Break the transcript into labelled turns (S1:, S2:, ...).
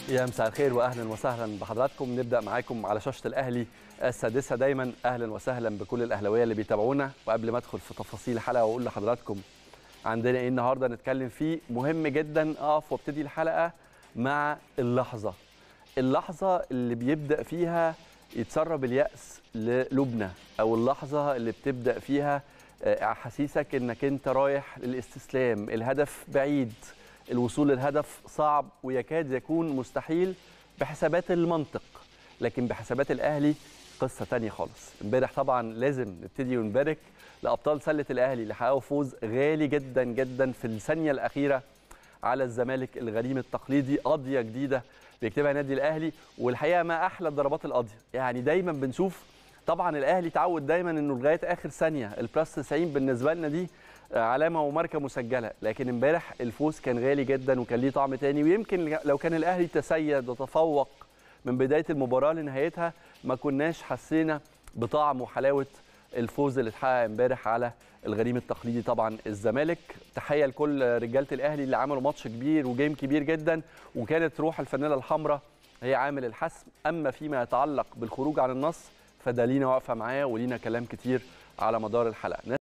S1: يا مساء الخير واهلا وسهلا بحضراتكم نبدا معاكم على شاشه الاهلي السادسه دايما اهلا وسهلا بكل الاهلاويه اللي بيتابعونا وقبل ما ادخل في تفاصيل الحلقه واقول لحضراتكم عندنا ايه النهارده نتكلم فيه مهم جدا اقف وابتدي الحلقه مع اللحظه اللحظه اللي بيبدا فيها يتسرب الياس للبنى او اللحظه اللي بتبدا فيها احاسيسك انك انت رايح للاستسلام الهدف بعيد الوصول للهدف صعب ويكاد يكون مستحيل بحسابات المنطق لكن بحسابات الاهلي قصه تانية خالص امبارح طبعا لازم نبتدي ونبارك لابطال سله الاهلي اللي حققوا فوز غالي جدا جدا في الثانيه الاخيره على الزمالك الغريم التقليدي قضيه جديده بيكتبها نادي الاهلي والحقيقه ما احلى الضربات القاضيه يعني دايما بنشوف طبعا الاهلي تعود دايما انه لغايه اخر ثانيه البلس 90 بالنسبه لنا دي علامه وماركه مسجله لكن امبارح الفوز كان غالي جدا وكان ليه طعم تاني ويمكن لو كان الاهلي تسيد وتفوق من بدايه المباراه لنهايتها ما كناش حسينا بطعم وحلاوه الفوز اللي اتحقق امبارح على الغريم التقليدي طبعا الزمالك تحيه لكل رجاله الاهلي اللي عملوا ماتش كبير وجيم كبير جدا وكانت روح الفانيلا الحمراء هي عامل الحسم اما فيما يتعلق بالخروج عن النص فده لينا واقفه معاه ولينا كلام كتير على مدار الحلقه